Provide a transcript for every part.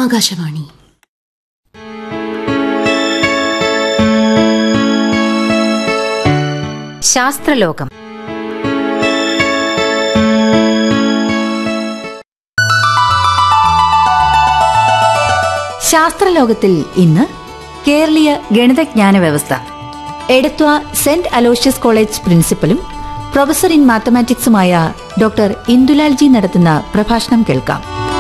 ആകാശവാണി ശാസ്ത്രലോകം ശാസ്ത്രലോകത്തിൽ ഇന്ന് കേരളീയ ഗണിതജ്ഞാന വ്യവസ്ഥ എടത്വ സെന്റ് അലോഷ്യസ് കോളേജ് പ്രിൻസിപ്പലും പ്രൊഫസർ ഇൻ മാത്തമാറ്റിക്സുമായ ഡോക്ടർ ഇന്ദുലാൽ ജി നടത്തുന്ന പ്രഭാഷണം കേൾക്കാം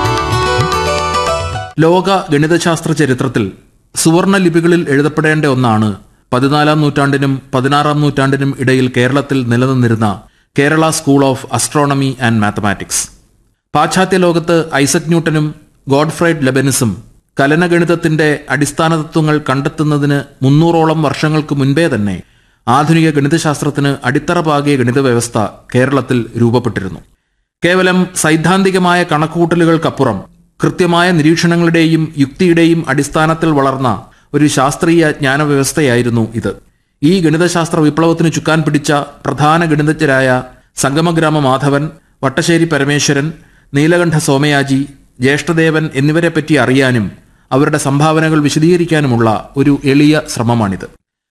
ലോക ഗണിതശാസ്ത്ര ചരിത്രത്തിൽ സുവർണ ലിപികളിൽ എഴുതപ്പെടേണ്ട ഒന്നാണ് പതിനാലാം നൂറ്റാണ്ടിനും പതിനാറാം നൂറ്റാണ്ടിനും ഇടയിൽ കേരളത്തിൽ നിലനിന്നിരുന്ന Kerala school of astronomy and mathematics പാശ്ചാത്യ ലോകത്ത് ഐസക് ന്യൂട്ടനും ഗോഡ്ഫ്രൈഡ് ലെബനിസും കലനഗണിതത്തിന്റെ അടിസ്ഥാന തത്വങ്ങൾ കണ്ടെത്തുന്നതിന് മുന്നൂറോളം വർഷങ്ങൾക്ക് മുൻപേ തന്നെ ആധുനിക ഗണിതശാസ്ത്രത്തിന് അടിത്തറ പാകിയ ഗണിത വ്യവസ്ഥ കേരളത്തിൽ രൂപപ്പെട്ടിരുന്നു കേവലം സൈദ്ധാന്തികമായ കണക്കുകൂട്ടലുകൾക്കപ്പുറം കൃത്യമായ നിരീക്ഷണങ്ങളുടെയും യുക്തിയുടെയും അടിസ്ഥാനത്തിൽ വളർന്ന ഒരു ശാസ്ത്രീയ ജ്ഞാനവ്യവസ്ഥയായിരുന്നു ഇത് ഈ ഗണിതശാസ്ത്ര വിപ്ലവത്തിന് ചുക്കാൻ പിടിച്ച പ്രധാന ഗണിതജ്ഞരായ സംഗമഗ്രാമ മാധവൻ വട്ടശ്ശേരി പരമേശ്വരൻ നീലകണ്ഠ സോമയാജി ജ്യേഷ്ഠദേവൻ എന്നിവരെ പറ്റി അറിയാനും അവരുടെ സംഭാവനകൾ വിശദീകരിക്കാനുമുള്ള ഒരു എളിയ ശ്രമമാണിത്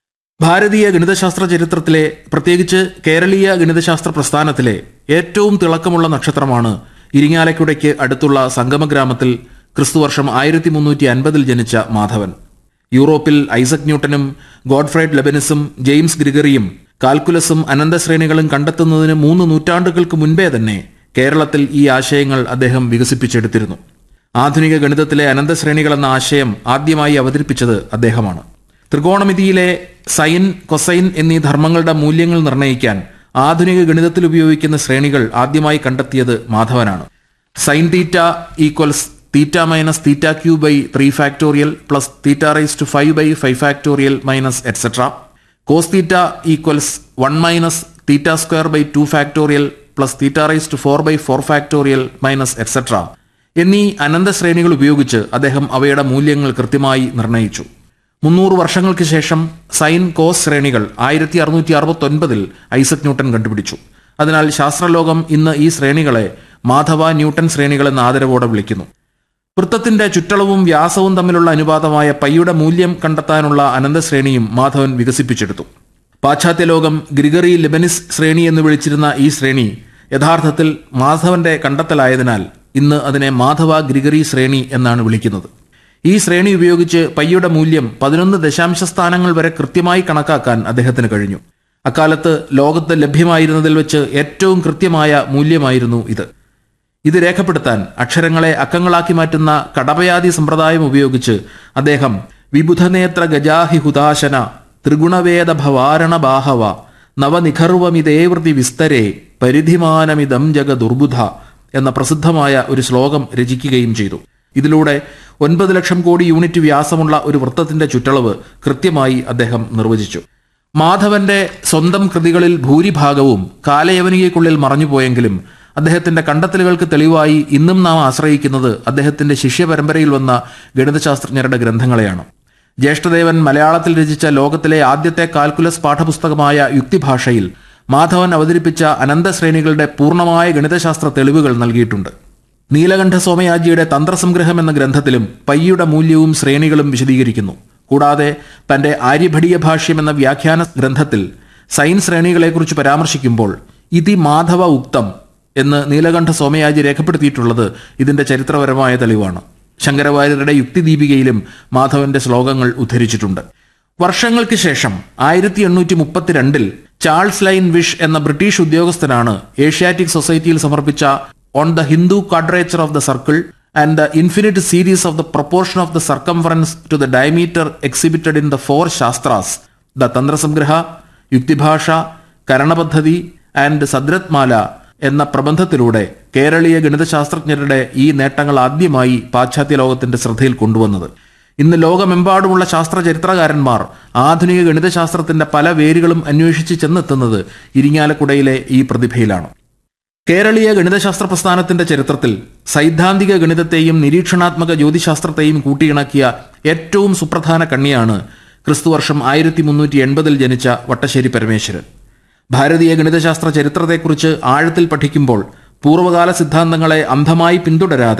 ഭാരതീയ ഗണിതശാസ്ത്ര ചരിത്രത്തിലെ പ്രത്യേകിച്ച് കേരളീയ ഗണിതശാസ്ത്ര പ്രസ്ഥാനത്തിലെ ഏറ്റവും തിളക്കമുള്ള നക്ഷത്രമാണ് ഇരിങ്ങാലക്കുടയ്ക്ക് അടുത്തുള്ള സംഗമഗ്രാമത്തിൽ ക്രിസ്തുവർഷം ആയിരത്തി മുന്നൂറ്റി അൻപതിൽ ജനിച്ച മാധവൻ യൂറോപ്പിൽ ഐസക് ന്യൂട്ടനും ഗോഡ്ഫ്രൈഡ് ലെബനിസും ജെയിംസ് ഗ്രിഗറിയും കാൽക്കുലസും അനന്തശ്രേണികളും കണ്ടെത്തുന്നതിന് മൂന്ന് നൂറ്റാണ്ടുകൾക്ക് മുൻപേ തന്നെ കേരളത്തിൽ ഈ ആശയങ്ങൾ അദ്ദേഹം വികസിപ്പിച്ചെടുത്തിരുന്നു ആധുനിക ഗണിതത്തിലെ അനന്തശ്രേണികൾ എന്ന ആശയം ആദ്യമായി അവതരിപ്പിച്ചത് അദ്ദേഹമാണ് ത്രികോണമിതിയിലെ സൈൻ കൊസൈൻ എന്നീ ധർമ്മങ്ങളുടെ മൂല്യങ്ങൾ നിർണ്ണയിക്കാൻ ആധുനിക ഗണിതത്തിൽ ഉപയോഗിക്കുന്ന ശ്രേണികൾ ആദ്യമായി കണ്ടെത്തിയത് മാധവനാണ് sine theta equals theta minus theta cube by three factorial plus theta raise to five by five factorial minus etcetera cos theta equals one minus theta square by two factorial plus theta raise to four by four factorial minus etcetera എന്നീ അനന്ത ശ്രേണികൾ ഉപയോഗിച്ച് അദ്ദേഹം അവയുടെ മൂല്യങ്ങൾ കൃത്യമായി നിർണ്ണയിച്ചു മുന്നൂറ് വർഷങ്ങൾക്ക് ശേഷം സൈൻ കോസ് ശ്രേണികൾ ആയിരത്തി അറുന്നൂറ്റി അറുപത്തി ഒൻപതിൽ ഐസക് ന്യൂട്ടൻ കണ്ടുപിടിച്ചു അതിനാൽ ശാസ്ത്രലോകം ഇന്ന് ഈ ശ്രേണികളെ മാധവ ന്യൂട്ടൻ ശ്രേണികൾ എന്ന ആദരവോടെ വിളിക്കുന്നു വൃത്തത്തിന്റെ ചുറ്റളവും വ്യാസവും തമ്മിലുള്ള അനുപാതമായ പൈയുടെ മൂല്യം കണ്ടെത്താനുള്ള അനന്തശ്രേണിയും മാധവൻ വികസിപ്പിച്ചെടുത്തു പാശ്ചാത്യ ലോകം ഗ്രിഗറി ലെബനിസ് ശ്രേണി എന്ന് വിളിച്ചിരുന്ന ഈ ശ്രേണി യഥാർത്ഥത്തിൽ മാധവന്റെ കണ്ടെത്തലായതിനാൽ ഇന്ന് അതിനെ മാധവ ഗ്രിഗറി ശ്രേണി എന്നാണ് വിളിക്കുന്നത് ഈ ശ്രേണി ഉപയോഗിച്ച് പയ്യുടെ മൂല്യം പതിനൊന്ന് ദശാംശ സ്ഥാനങ്ങൾ വരെ കൃത്യമായി കണക്കാക്കാൻ അദ്ദേഹത്തിന് കഴിഞ്ഞു അക്കാലത്ത് ലോകത്ത് ലഭ്യമായിരുന്നതിൽ വെച്ച് ഏറ്റവും കൃത്യമായ മൂല്യമായിരുന്നു ഇത് ഇത് രേഖപ്പെടുത്താൻ അക്ഷരങ്ങളെ അക്കങ്ങളാക്കി മാറ്റുന്ന കടപയാതി സമ്പ്രദായം ഉപയോഗിച്ച് അദ്ദേഹം വിബുധനേത്ര ഗജാഹി ഹുദാശന ത്രിഗുണവേദ ഭവാരണ ബാഹവ നവനിഖർവമിതേവൃതി വിസ്തരേ പരിധിമാനമിതം ജഗ ദുർബുധ എന്ന പ്രസിദ്ധമായ ഒരു ശ്ലോകം രചിക്കുകയും ചെയ്തു ഇതിലൂടെ ഒൻപത് ലക്ഷം കോടി യൂണിറ്റ് വ്യാസമുള്ള ഒരു വൃത്തത്തിന്റെ ചുറ്റളവ് കൃത്യമായി അദ്ദേഹം നിർവചിച്ചു മാധവന്റെ സ്വന്തം കൃതികളിൽ ഭൂരിഭാഗവും കാലയവനികയ്ക്കുള്ളിൽ മറഞ്ഞുപോയെങ്കിലും അദ്ദേഹത്തിന്റെ കണ്ടെത്തലുകൾക്ക് തെളിവായി ഇന്നും നാം ആശ്രയിക്കുന്നത് അദ്ദേഹത്തിന്റെ ശിഷ്യപരമ്പരയിൽ വന്ന ഗണിതശാസ്ത്രജ്ഞരുടെ ഗ്രന്ഥങ്ങളെയാണ് ജ്യേഷ്ഠദേവൻ മലയാളത്തിൽ രചിച്ച ലോകത്തിലെ ആദ്യത്തെ കാൽക്കുലസ് പാഠപുസ്തകമായ യുക്തിഭാഷയിൽ മാധവൻ അവതരിപ്പിച്ച അനന്തശ്രേണികളുടെ പൂർണ്ണമായ ഗണിതശാസ്ത്ര തെളിവുകൾ നൽകിയിട്ടുണ്ട് നീലകണ്ഠ സോമയാജിയുടെ തന്ത്രസംഗ്രഹം എന്ന ഗ്രന്ഥത്തിലും പയ്യുടെ മൂല്യവും ശ്രേണികളും വിശദീകരിക്കുന്നു കൂടാതെ തന്റെ ആര്യഭടീയ ഭാഷ്യം എന്ന വ്യാഖ്യാന ഗ്രന്ഥത്തിൽ സൈൻ ശ്രേണികളെക്കുറിച്ച് പരാമർശിക്കുമ്പോൾ ഇതി മാധവ ഉക്തം എന്ന് നീലകണ്ഠ സോമയാജി രേഖപ്പെടുത്തിയിട്ടുള്ളത് ഇതിന്റെ ചരിത്രപരമായ തെളിവാണ് ശങ്കരവാര്യരുടെ യുക്തിദീപികയിലും മാധവന്റെ ശ്ലോകങ്ങൾ ഉദ്ധരിച്ചിട്ടുണ്ട് വർഷങ്ങൾക്ക് ശേഷം ആയിരത്തി എണ്ണൂറ്റി മുപ്പത്തിരണ്ടിൽ ചാൾസ് ലൈൻ വിഷ് എന്ന ബ്രിട്ടീഷ് ഉദ്യോഗസ്ഥനാണ് ഏഷ്യാറ്റിക് സൊസൈറ്റിയിൽ സമർപ്പിച്ച on the Hindu quadrature of the circle and the infinite series of the proportion of the circumference to the diameter exhibited in the four Shastras the Tantrasangraha Yuktibhasha Karanapaddhati and Sadratnamala എന്ന പ്രബന്ധത്തിലൂടെ കേരളീയ ഗണിതശാസ്ത്രജ്ഞരുടെ ഈ നേട്ടങ്ങൾ ആദ്യമായി പാശ്ചാത്യ ലോകത്തിന്റെ ശ്രദ്ധയിൽ കൊണ്ടുവന്നത് ഇന്ന് ലോകമെമ്പാടുമുള്ള ശാസ്ത്ര ചരിത്രകാരന്മാർ ആധുനിക ഗണിതശാസ്ത്രത്തിന്റെ പല വേരുകളും അന്വേഷിച്ച് ചെന്നെത്തുന്നത് ഇരിങ്ങാലക്കുടയിലെ ഈ പ്രതിഭയിലാണ് കേരളീയ ഗണിതശാസ്ത്ര പ്രസ്ഥാനത്തിന്റെ ചരിത്രത്തിൽ സൈദ്ധാന്തിക ഗണിതത്തെയും നിരീക്ഷണാത്മക ജ്യോതിശാസ്ത്രത്തെയും കൂട്ടിയിണക്കിയ ഏറ്റവും സുപ്രധാന കണ്ണിയാണ് ക്രിസ്തുവർഷം ആയിരത്തി മുന്നൂറ്റി എൺപതിൽ ജനിച്ച വട്ടശ്ശേരി പരമേശ്വരൻ ഭാരതീയ ഗണിതശാസ്ത്ര ചരിത്രത്തെക്കുറിച്ച് ആഴത്തിൽ പഠിക്കുമ്പോൾ പൂർവ്വകാല സിദ്ധാന്തങ്ങളെ അന്ധമായി പിന്തുടരാതെ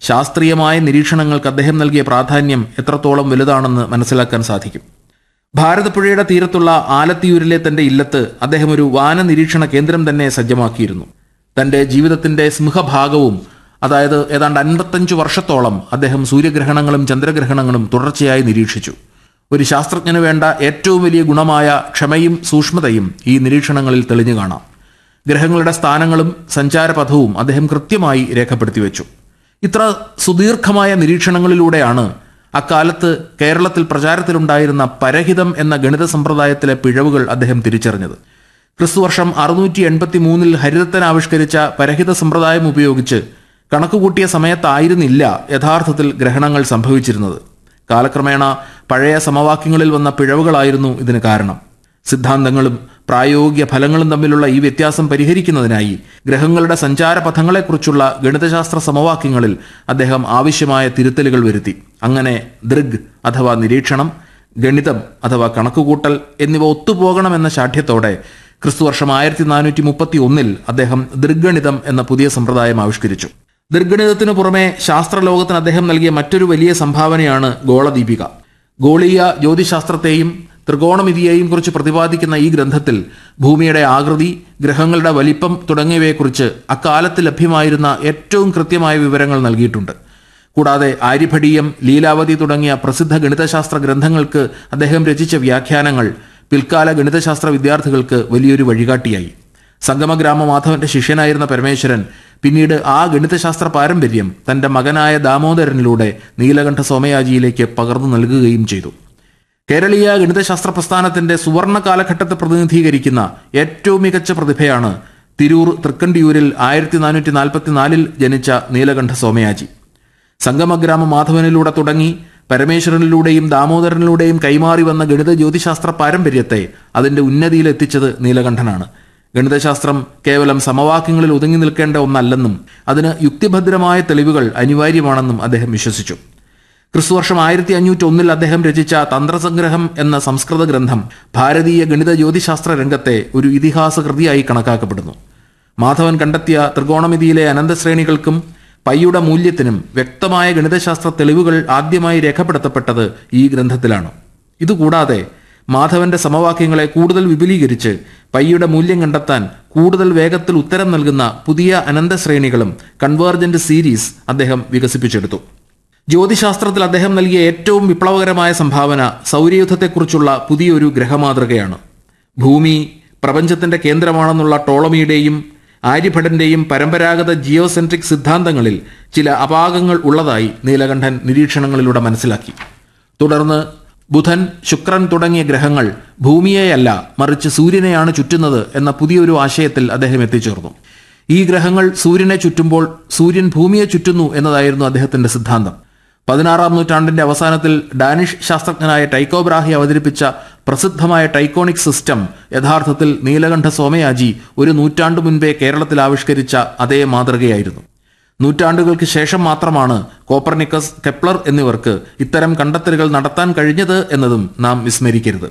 ശാസ്ത്രീയമായ നിരീക്ഷണങ്ങൾക്ക് അദ്ദേഹം നൽകിയ പ്രാധാന്യം എത്രത്തോളം വലുതാണെന്ന് മനസ്സിലാക്കാൻ സാധിക്കും ഭാരതപ്പുഴയുടെ തീരത്തുള്ള ആലത്തിയൂരിലെ തന്റെ ഇല്ലത്ത് അദ്ദേഹം ഒരു വാന നിരീക്ഷണ കേന്ദ്രം തന്നെ സജ്ജമാക്കിയിരുന്നു തന്റെ ജീവിതത്തിന്റെ സിംഹഭാഗവും അതായത് ഏതാണ്ട് അൻപത്തഞ്ചു വർഷത്തോളം അദ്ദേഹം സൂര്യഗ്രഹണങ്ങളും ചന്ദ്രഗ്രഹണങ്ങളും തുടർച്ചയായി നിരീക്ഷിച്ചു ഒരു ശാസ്ത്രജ്ഞന് വേണ്ട ഏറ്റവും വലിയ ഗുണമായ ക്ഷമയും സൂക്ഷ്മതയും ഈ നിരീക്ഷണങ്ങളിൽ തെളിഞ്ഞു കാണാം ഗ്രഹങ്ങളുടെ സ്ഥാനങ്ങളും സഞ്ചാരപഥവും അദ്ദേഹം കൃത്യമായി രേഖപ്പെടുത്തി വെച്ചു ഇത്ര സുദീർഘമായ നിരീക്ഷണങ്ങളിലൂടെയാണ് അക്കാലത്ത് കേരളത്തിൽ പ്രചാരത്തിലുണ്ടായിരുന്ന പരഹിതം എന്ന ഗണിത സമ്പ്രദായത്തിലെ പിഴവുകൾ അദ്ദേഹം തിരിച്ചറിഞ്ഞത് ക്രിസ്തുവർഷം അറുന്നൂറ്റി എൺപത്തി മൂന്നിൽ ഹരിതത്തൻ ആവിഷ്കരിച്ച പരഹിത സമ്പ്രദായം ഉപയോഗിച്ച് കണക്കുകൂട്ടിയ സമയത്തായിരുന്നില്ല യഥാർത്ഥത്തിൽ ഗ്രഹണങ്ങൾ സംഭവിച്ചിരുന്നത് കാലക്രമേണ പഴയ സമവാക്യങ്ങളിൽ വന്ന പിഴവുകളായിരുന്നു ഇതിന് കാരണം സിദ്ധാന്തങ്ങളും പ്രായോഗിക ഫലങ്ങളും തമ്മിലുള്ള ഈ വ്യത്യാസം പരിഹരിക്കുന്നതിനായി ഗ്രഹങ്ങളുടെ സഞ്ചാരപഥങ്ങളെക്കുറിച്ചുള്ള ഗണിതശാസ്ത്ര സമവാക്യങ്ങളിൽ അദ്ദേഹം ആവശ്യമായ തിരുത്തലുകൾ വരുത്തി അങ്ങനെ ദൃഗ് അഥവാ നിരീക്ഷണം ഗണിതം അഥവാ കണക്കുകൂട്ടൽ എന്നിവ ഒത്തുപോകണമെന്ന ശാഠ്യത്തോടെ ക്രിസ്തുവർഷം ആയിരത്തി നാനൂറ്റി മുപ്പത്തി ഒന്നിൽ അദ്ദേഹം ദൃഗണിതം എന്ന പുതിയ സമ്പ്രദായം ആവിഷ്കരിച്ചു ദൃഗണിതത്തിനു പുറമെ ശാസ്ത്രലോകത്തിന് അദ്ദേഹം നൽകിയ മറ്റൊരു വലിയ സംഭാവനയാണ് ഗോളദീപിക ഗോളീയ ജ്യോതിശാസ്ത്രത്തെയും ത്രികോണമിതിയെയും കുറിച്ച് പ്രതിപാദിക്കുന്ന ഈ ഗ്രന്ഥത്തിൽ ഭൂമിയുടെ ആകൃതി ഗ്രഹങ്ങളുടെ വലിപ്പം തുടങ്ങിയവയെക്കുറിച്ച് അക്കാലത്ത് ലഭ്യമായിരുന്ന ഏറ്റവും കൃത്യമായ വിവരങ്ങൾ നൽകിയിട്ടുണ്ട് കൂടാതെ ആര്യഭടീയം ലീലാവതി തുടങ്ങിയ പ്രസിദ്ധ ഗണിതശാസ്ത്ര ഗ്രന്ഥങ്ങൾക്ക് അദ്ദേഹം രചിച്ച വ്യാഖ്യാനങ്ങൾ പിൽക്കാല ഗണിതശാസ്ത്ര വിദ്യാർത്ഥികൾക്ക് വലിയൊരു വഴികാട്ടിയായി സംഗമഗ്രാമ മാധവന്റെ ശിഷ്യനായിരുന്ന പരമേശ്വരൻ പിന്നീട് ആ ഗണിതശാസ്ത്ര പാരമ്പര്യം തന്റെ മകനായ ദാമോദരനിലൂടെ നീലകണ്ഠ സോമയാജിയിലേക്ക് പകർന്നു നൽകുകയും ചെയ്തു കേരളീയ ഗണിതശാസ്ത്ര പ്രസ്ഥാനത്തിന്റെ സുവർണ കാലഘട്ടത്തെ പ്രതിനിധീകരിക്കുന്ന ഏറ്റവും മികച്ച പ്രതിഭയാണ് തിരൂർ തൃക്കണ്ടിയൂരിൽ ആയിരത്തി നാനൂറ്റി നാൽപ്പത്തിനാലിൽ ജനിച്ച നീലകണ്ഠ സോമയാജി സംഗമഗ്രാമ മാധവനിലൂടെ തുടങ്ങി പരമേശ്വരനിലൂടെയും ദാമോദരനിലൂടെയും കൈമാറി വന്ന ഗണിത ജ്യോതിശാസ്ത്ര പാരമ്പര്യത്തെ അതിന്റെ ഉന്നതിയിലെത്തിച്ചത് നീലകണ്ഠനാണ് ഗണിതശാസ്ത്രം കേവലം സമവാക്യങ്ങളിൽ ഒതുങ്ങി നിൽക്കേണ്ട ഒന്നല്ലെന്നും അതിന് യുക്തിഭദ്രമായ തെളിവുകൾ അനിവാര്യമാണെന്നും അദ്ദേഹം വിശ്വസിച്ചു ക്രിസ്തുവർഷം ആയിരത്തി അഞ്ഞൂറ്റി ഒന്നിൽ അദ്ദേഹം രചിച്ച തന്ത്രസംഗ്രഹം എന്ന സംസ്കൃത ഗ്രന്ഥം ഭാരതീയ ഗണിത ജ്യോതിശാസ്ത്ര രംഗത്തെ ഒരു ഇതിഹാസ കൃതിയായി കണക്കാക്കപ്പെടുന്നു മാധവൻ കണ്ടെത്തിയ ത്രികോണമിതിയിലെ അനന്തശ്രേണികൾക്കും പൈയുടെ മൂല്യത്തിനും വ്യക്തമായ ഗണിതശാസ്ത്ര തെളിവുകൾ ആദ്യമായി രേഖപ്പെടുത്തപ്പെട്ടത് ഈ ഗ്രന്ഥത്തിലാണ് ഇതുകൂടാതെ മാധവന്റെ സമവാക്യങ്ങളെ കൂടുതൽ വിപുലീകരിച്ച് പൈയുടെ മൂല്യം കണ്ടെത്താൻ കൂടുതൽ വേഗത്തിൽ ഉത്തരം നൽകുന്ന പുതിയ അനന്തശ്രേണികളും കൺവേർജന്റ് സീരീസ് അദ്ദേഹം വികസിപ്പിച്ചെടുത്തു ജ്യോതിശാസ്ത്രത്തിൽ അദ്ദേഹം നൽകിയ ഏറ്റവും വിപ്ലവകരമായ സംഭാവന സൗരയുദ്ധത്തെക്കുറിച്ചുള്ള പുതിയൊരു ഗ്രഹമാതൃകയാണ് ഭൂമി പ്രപഞ്ചത്തിന്റെ കേന്ദ്രമാണെന്നുള്ള ടോളമിയുടെയും ആര്യഭടന്റെയും പരമ്പരാഗത ജിയോസെൻട്രിക് സിദ്ധാന്തങ്ങളിൽ ചില അപാകങ്ങൾ ഉള്ളതായി നീലകണ്ഠൻ നിരീക്ഷണങ്ങളിലൂടെ മനസ്സിലാക്കി തുടർന്ന് ബുധൻ ശുക്രൻ തുടങ്ങിയ ഗ്രഹങ്ങൾ ഭൂമിയെയല്ല മറിച്ച് സൂര്യനെയാണ് ചുറ്റുന്നത് എന്ന പുതിയൊരു ആശയത്തിൽ അദ്ദേഹം എത്തിച്ചേർന്നു ഈ ഗ്രഹങ്ങൾ സൂര്യനെ ചുറ്റുമ്പോൾ സൂര്യൻ ഭൂമിയെ ചുറ്റുന്നു എന്നതായിരുന്നു അദ്ദേഹത്തിന്റെ സിദ്ധാന്തം പതിനാറാം നൂറ്റാണ്ടിന്റെ അവസാനത്തിൽ ഡാനിഷ് ശാസ്ത്രജ്ഞനായ ടൈക്കോ ബ്രാഹി അവതരിപ്പിച്ച പ്രസിദ്ധമായ ടൈക്കോണിക് സിസ്റ്റം യഥാർത്ഥത്തിൽ നീലകണ്ഠ സോമയാജി ഒരു നൂറ്റാണ്ടു മുൻപേ കേരളത്തിൽ ആവിഷ്കരിച്ച അതേ മാതൃകയായിരുന്നു നൂറ്റാണ്ടുകൾക്ക് ശേഷം മാത്രമാണ് കോപ്പർനിക്കസ് കെപ്ലർ എന്നിവർക്ക് ഇത്തരം കണ്ടെത്തലുകൾ നടത്താൻ കഴിഞ്ഞത് എന്നതും നാം വിസ്മരിക്കരുത്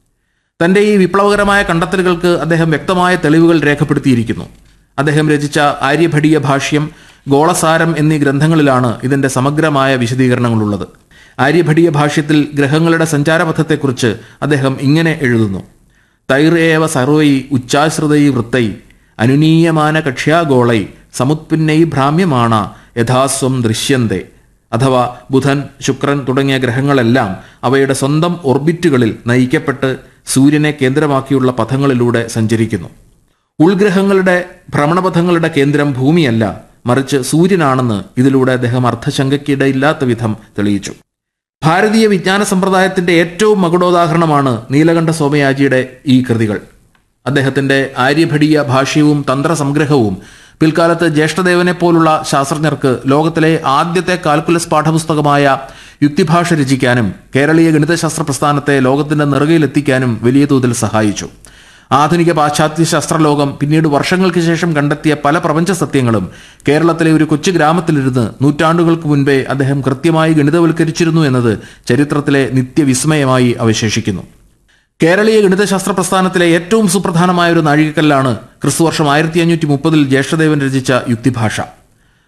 തന്റെ ഈ വിപ്ലവകരമായ കണ്ടെത്തലുകൾക്ക് അദ്ദേഹം വ്യക്തമായ തെളിവുകൾ രേഖപ്പെടുത്തിയിരിക്കുന്നു അദ്ദേഹം രചിച്ച ആര്യഭടീയ ഭാഷ്യം ഗോളസാരം എന്നീ ഗ്രന്ഥങ്ങളിലാണ് ഇതിന്റെ സമഗ്രമായ വിശദീകരണങ്ങളുള്ളത് ആര്യഭടീയ ഭാഷ്യത്തിൽ ഗ്രഹങ്ങളുടെ സഞ്ചാരപഥത്തെക്കുറിച്ച് അദ്ദേഹം ഇങ്ങനെ എഴുതുന്നു തൈറേവ സർവൈ ഉച്ചാശ്രിതൈ വൃത്തൈ അനുനീയമാന കക്ഷ്യാഗോളൈ സമുത്പിന്നൈ ഭ്രാമ്യമാണ യഥാസ്വം ദൃശ്യന്തേ അഥവാ ബുധൻ ശുക്രൻ തുടങ്ങിയ ഗ്രഹങ്ങളെല്ലാം അവയുടെ സ്വന്തം ഓർബിറ്റുകളിൽ നയിക്കപ്പെട്ട് സൂര്യനെ കേന്ദ്രമാക്കിയുള്ള പഥങ്ങളിലൂടെ സഞ്ചരിക്കുന്നു ഉൾഗ്രഹങ്ങളുടെ ഭ്രമണപഥങ്ങളുടെ കേന്ദ്രം ഭൂമിയല്ല മറിച്ച് സൂര്യനാണെന്ന് ഇതിലൂടെ അദ്ദേഹം അർത്ഥശങ്കയ്ക്കിടയില്ലാത്ത വിധം തെളിയിച്ചു ഭാരതീയ വിജ്ഞാന സമ്പ്രദായത്തിന്റെ ഏറ്റവും മകുടോദാഹരണമാണ് നീലകണ്ഠ സോമയാജിയുടെ ഈ കൃതികൾ അദ്ദേഹത്തിന്റെ ആര്യഭടീയ ഭാഷ്യവും തന്ത്രസംഗ്രഹവും പിൽക്കാലത്ത് ജ്യേഷ്ഠദേവനെ പോലുള്ള ശാസ്ത്രജ്ഞർക്ക് ലോകത്തിലെ ആദ്യത്തെ കാൽക്കുലസ് പാഠപുസ്തകമായ യുക്തിഭാഷ രചിക്കാനും കേരളീയ ഗണിതശാസ്ത്ര പ്രസ്ഥാനത്തെ ലോകത്തിന്റെ നെറുകയിലെത്തിക്കാനും വലിയ തോതിൽ സഹായിച്ചു ആധുനിക പാശ്ചാത്യ ശാസ്ത്രലോകം പിന്നീട് വർഷങ്ങൾക്ക് ശേഷം കണ്ടെത്തിയ പല പ്രപഞ്ച സത്യങ്ങളും കേരളത്തിലെ ഒരു കൊച്ചു ഗ്രാമത്തിലിരുന്ന് നൂറ്റാണ്ടുകൾക്ക് മുൻപേ അദ്ദേഹം കൃത്യമായി ഗണിതവൽക്കരിച്ചിരുന്നു എന്നത് ചരിത്രത്തിലെ നിത്യവിസ്മയമായി അവശേഷിക്കുന്നു കേരളീയ ഗണിതശാസ്ത്ര പ്രസ്ഥാനത്തിലെ ഏറ്റവും സുപ്രധാനമായ ഒരു നാഴികക്കല്ലാണ് ക്രിസ്തുവർഷം ആയിരത്തി അഞ്ഞൂറ്റി മുപ്പതിൽ ജ്യേഷ്ഠദേവൻ രചിച്ച യുക്തിഭാഷ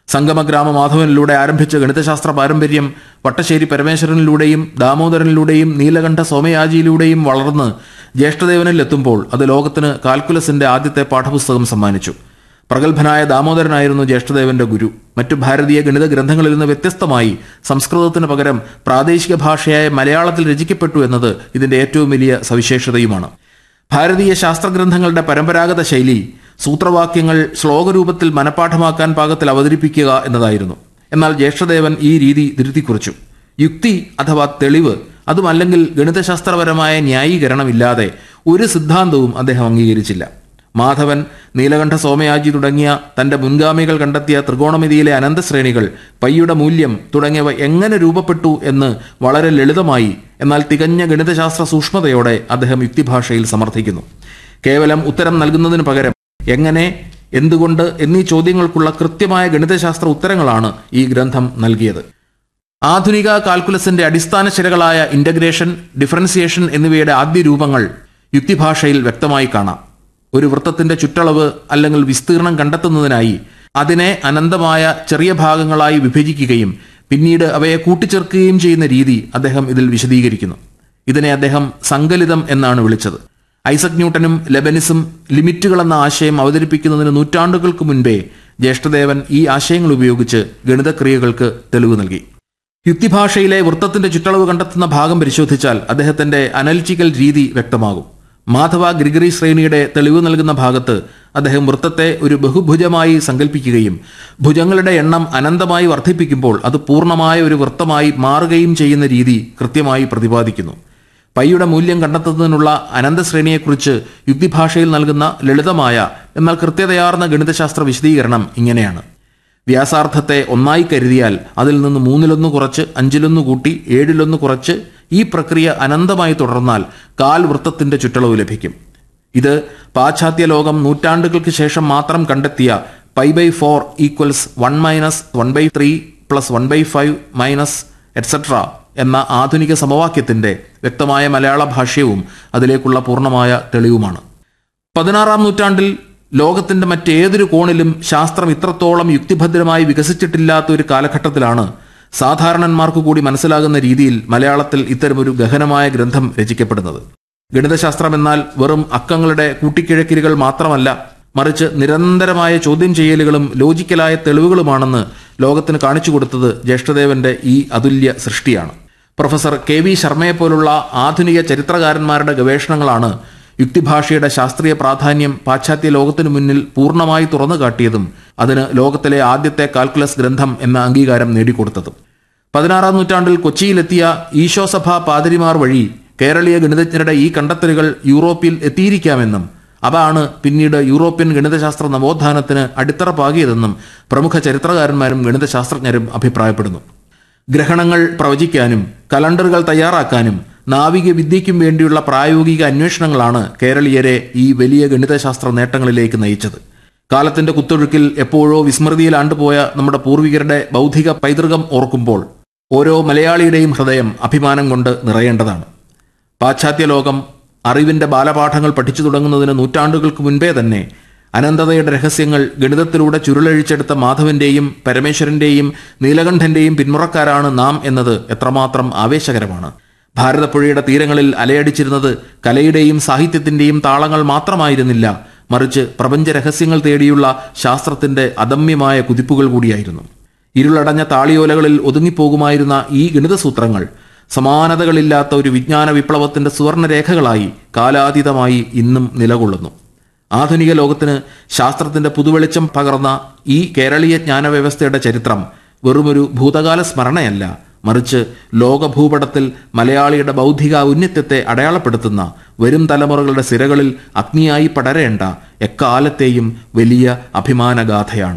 സംഗമഗ്രാമ മാധവനിലൂടെ ആരംഭിച്ച ഗണിതശാസ്ത്ര പാരമ്പര്യം വട്ടശ്ശേരി പരമേശ്വരനിലൂടെയും ദാമോദരനിലൂടെയും നീലകണ്ഠ സോമയാജിയിലൂടെയും വളർന്ന് ജ്യേഷ്ഠദേവനിൽ എത്തുമ്പോൾ അത് ലോകത്തിന് കാൽക്കുലസിന്റെ ആദ്യത്തെ പാഠപുസ്തകം സമ്മാനിച്ചു പ്രഗത്ഭനായ ദാമോദരനായിരുന്നു ജ്യേഷ്ഠദേവന്റെ ഗുരു മറ്റു ഭാരതീയ ഗണിത ഗ്രന്ഥങ്ങളിൽ നിന്ന് വ്യത്യസ്തമായി സംസ്കൃതത്തിന് പകരം പ്രാദേശിക ഭാഷയായ മലയാളത്തിൽ രചിക്കപ്പെട്ടു എന്നത് ഇതിന്റെ ഏറ്റവും വലിയ സവിശേഷതയുമാണ് ഭാരതീയ ശാസ്ത്രഗ്രന്ഥങ്ങളുടെ പരമ്പരാഗത ശൈലി സൂത്രവാക്യങ്ങൾ ശ്ലോകരൂപത്തിൽ മനഃപ്പാഠമാക്കാൻ പാകത്തിൽ അവതരിപ്പിക്കുക എന്നതായിരുന്നു എന്നാൽ ജ്യേഷ്ഠദേവൻ ഈ രീതി തിരുത്തിക്കുറിച്ചു യുക്തി അഥവാ തെളിവ് അതുമല്ലെങ്കിൽ ഗണിതശാസ്ത്രപരമായ ന്യായീകരണമില്ലാതെ ഒരു സിദ്ധാന്തവും അദ്ദേഹം അംഗീകരിച്ചില്ല മാധവൻ നീലകണ്ഠ സോമയാജി തുടങ്ങിയ തന്റെ മുൻഗാമികൾ കണ്ടെത്തിയ ത്രികോണമിതിയിലെ അനന്തശ്രേണികൾ പയ്യുടെ മൂല്യം തുടങ്ങിയവ എങ്ങനെ രൂപപ്പെട്ടു എന്ന് വളരെ ലളിതമായി എന്നാൽ തികഞ്ഞ ഗണിതശാസ്ത്ര സൂക്ഷ്മതയോടെ അദ്ദേഹം യുക്തിഭാഷയിൽ സമർത്ഥിക്കുന്നു കേവലം ഉത്തരം നൽകുന്നതിന് പകരം എങ്ങനെ എന്തുകൊണ്ട് എന്നീ ചോദ്യങ്ങൾക്കുള്ള കൃത്യമായ ഗണിതശാസ്ത്ര ഉത്തരങ്ങളാണ് ഈ ഗ്രന്ഥം നൽകിയത് ആധുനിക കാൽക്കുലസിന്റെ അടിസ്ഥാന ശിലകളായ ഇന്റഗ്രേഷൻ ഡിഫറൻസിയേഷൻ എന്നിവയുടെ ആദ്യ രൂപങ്ങൾ യുക്തിഭാഷയിൽ വ്യക്തമായി കാണാം ഒരു വൃത്തത്തിന്റെ ചുറ്റളവ് അല്ലെങ്കിൽ വിസ്തീർണം കണ്ടെത്തുന്നതിനായി അതിനെ അനന്തമായ ചെറിയ ഭാഗങ്ങളായി വിഭജിക്കുകയും പിന്നീട് അവയെ കൂട്ടിച്ചേർക്കുകയും ചെയ്യുന്ന രീതി അദ്ദേഹം ഇതിൽ വിശദീകരിക്കുന്നു ഇതിനെ അദ്ദേഹം സങ്കലിതം എന്നാണ് വിളിച്ചത് ഐസക് ന്യൂട്ടനും ലെബനിസും ലിമിറ്റുകൾ എന്ന ആശയം അവതരിപ്പിക്കുന്നതിന് നൂറ്റാണ്ടുകൾക്ക് മുൻപേ ജ്യേഷ്ഠദേവൻ ഈ ആശയങ്ങൾ ഉപയോഗിച്ച് ഗണിതക്രിയകൾക്ക് തെളിവ് നൽകി യുക്തിഭാഷയിലെ വൃത്തത്തിന്റെ ചുറ്റളവ് കണ്ടെത്തുന്ന ഭാഗം പരിശോധിച്ചാൽ അദ്ദേഹത്തിന്റെ അനലിറ്റിക്കൽ രീതി വ്യക്തമാകും മാധവ ഗ്രിഗറി ശ്രേണിയുടെ തെളിവ് നൽകുന്ന ഭാഗത്ത് അദ്ദേഹം വൃത്തത്തെ ഒരു ബഹുഭുജമായി സങ്കല്പിക്കുകയും ഭുജങ്ങളുടെ എണ്ണം അനന്തമായി വർദ്ധിപ്പിക്കുമ്പോൾ അത് പൂർണ്ണമായ ഒരു വൃത്തമായി മാറുകയും ചെയ്യുന്ന രീതി കൃത്യമായി പ്രതിപാദിക്കുന്നു പൈയുടെ മൂല്യം കണ്ടെത്തുന്നതിനുള്ള അനന്തശ്രേണിയെക്കുറിച്ച് യുക്തിഭാഷയിൽ നൽകുന്ന ലളിതമായ എന്നാൽ കൃത്യതയാർന്ന ഗണിതശാസ്ത്ര വിശദീകരണം ഇങ്ങനെയാണ് വ്യാസാർത്ഥത്തെ ഒന്നായി കരുതിയാൽ അതിൽ നിന്ന് മൂന്നിലൊന്ന് കുറച്ച് അഞ്ചിലൊന്ന് കൂട്ടി ഏഴിലൊന്ന് കുറച്ച് ഈ പ്രക്രിയ അനന്തമായി തുടർന്നാൽ കാൽ വൃത്തത്തിന്റെ ചുറ്റളവ് ലഭിക്കും ഇത് പാശ്ചാത്യ ലോകം നൂറ്റാണ്ടുകൾക്ക് ശേഷം മാത്രം കണ്ടെത്തിയ pi by four equals one minus one by three plus one by five minus etcetera എന്ന ആധുനിക സമവാക്യത്തിന്റെ വ്യക്തമായ മലയാള ഭാഷ്യവും അതിലേക്കുള്ള പൂർണ്ണമായ തെളിവുമാണ് പതിനാറാം നൂറ്റാണ്ടിൽ ലോകത്തിന്റെ മറ്റേതൊരു കോണിലും ശാസ്ത്രം ഇത്രത്തോളം യുക്തിഭദ്രമായി വികസിച്ചിട്ടില്ലാത്ത ഒരു കാലഘട്ടത്തിലാണ് സാധാരണന്മാർക്ക് കൂടി മനസ്സിലാകുന്ന രീതിയിൽ മലയാളത്തിൽ ഇത്തരമൊരു ഗഹനമായ ഗ്രന്ഥം രചിക്കപ്പെടുന്നത് ഗണിതശാസ്ത്രം എന്നാൽ വെറും അക്കങ്ങളുടെ കൂട്ടിക്കിഴക്കിരികൾ മാത്രമല്ല മറിച്ച് നിരന്തരമായ ചോദ്യം ചെയ്യലുകളും ലോജിക്കലായ തെളിവുകളുമാണെന്ന് ലോകത്തിന് കാണിച്ചു കൊടുത്തത് ജ്യേഷ്ഠദേവന്റെ ഈ അതുല്യ സൃഷ്ടിയാണ് പ്രൊഫസർ കെ വി ശർമ്മയെപ്പോലുള്ള ആധുനിക ചരിത്രകാരന്മാരുടെ ഗവേഷണങ്ങളാണ് യുക്തിഭാഷയുടെ ശാസ്ത്രീയ പ്രാധാന്യം പാശ്ചാത്യ ലോകത്തിനു മുന്നിൽ പൂർണ്ണമായി തുറന്നു കാട്ടിയതും അതിന് ലോകത്തിലെ ആദ്യത്തെ കാൽക്കുലസ് ഗ്രന്ഥം എന്ന അംഗീകാരം നേടിക്കൊടുത്തതും പതിനാറാം നൂറ്റാണ്ടിൽ കൊച്ചിയിലെത്തിയ ഈശോസഭ പാതിരിമാർ വഴി കേരളീയ ഗണിതജ്ഞരുടെ ഈ കണ്ടെത്തലുകൾ യൂറോപ്പിൽ എത്തിയിരിക്കാമെന്നും അതാണ് പിന്നീട് യൂറോപ്യൻ ഗണിതശാസ്ത്ര നവോത്ഥാനത്തിന് അടിത്തറ പാകിയതെന്നും പ്രമുഖ ചരിത്രകാരന്മാരും ഗണിതശാസ്ത്രജ്ഞരും അഭിപ്രായപ്പെടുന്നു ഗ്രഹണങ്ങൾ പ്രവചിക്കാനും കലണ്ടറുകൾ തയ്യാറാക്കാനും നാവിക വിദ്യയ്ക്കും വേണ്ടിയുള്ള പ്രായോഗിക അന്വേഷണങ്ങളാണ് കേരളീയരെ ഈ വലിയ ഗണിതശാസ്ത്ര നേട്ടങ്ങളിലേക്ക് നയിച്ചത് കാലത്തിന്റെ കുത്തൊഴുക്കിൽ എപ്പോഴോ വിസ്മൃതിയിൽ ആണ്ടുപോയ നമ്മുടെ പൂർവികരുടെ ബൗദ്ധിക പൈതൃകം ഓർക്കുമ്പോൾ ഓരോ മലയാളിയുടെയും ഹൃദയം അഭിമാനം കൊണ്ട് നിറയേണ്ടതാണ് പാശ്ചാത്യ ലോകം അറിവിന്റെ ബാലപാഠങ്ങൾ പഠിച്ചു തുടങ്ങുന്നതിന് നൂറ്റാണ്ടുകൾക്ക് മുൻപേ തന്നെ അനന്തതയുടെ രഹസ്യങ്ങൾ ഗണിതത്തിലൂടെ ചുരുളഴിച്ചെടുത്ത മാധവന്റെയും പരമേശ്വരന്റെയും നീലകണ്ഠന്റെയും പിന്മുറക്കാരാണ് നാം എന്നത് എത്രമാത്രം ആവേശകരമാണ് ഭാരതപ്പുഴയുടെ തീരങ്ങളിൽ അലയടിച്ചിരുന്നത് കലയുടെയും സാഹിത്യത്തിന്റെയും താളങ്ങൾ മാത്രമായിരുന്നില്ല മറിച്ച് പ്രപഞ്ച രഹസ്യങ്ങൾ തേടിയുള്ള ശാസ്ത്രത്തിന്റെ അദമ്യമായ കുതിപ്പുകൾ കൂടിയായിരുന്നു ഇരുളടഞ്ഞ താളിയോലകളിൽ ഒതുങ്ങിപ്പോകുമായിരുന്ന ഈ ഗണിതസൂത്രങ്ങൾ സമാനതകളില്ലാത്ത ഒരു വിജ്ഞാന വിപ്ലവത്തിന്റെ സുവർണരേഖകളായി കാലാതീതമായി ഇന്നും നിലകൊള്ളുന്നു ആധുനിക ലോകത്തിന് ശാസ്ത്രത്തിന്റെ പുതുവെളിച്ചം പകർന്ന ഈ കേരളീയ ജ്ഞാനവ്യവസ്ഥയുടെ ചരിത്രം വെറുമൊരു ഭൂതകാല സ്മരണയല്ല മറിച്ച് ലോകഭൂപടത്തിൽ മലയാളിയുടെ ബൗദ്ധിക ഔന്നത്യത്തെ അടയാളപ്പെടുത്തുന്ന വരും തലമുറകളുടെ സിരകളിൽ അഗ്നിയായി പടരേണ്ട എക്കാലത്തെയും വലിയ അഭിമാനഗാഥയാണ്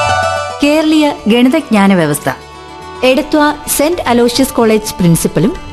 കേരളീയ ഗണിതജ്ഞാന വ്യവസ്ഥ എടത്വ സെന്റ് അലോഷ്യസ് കോളേജ് പ്രിൻസിപ്പലും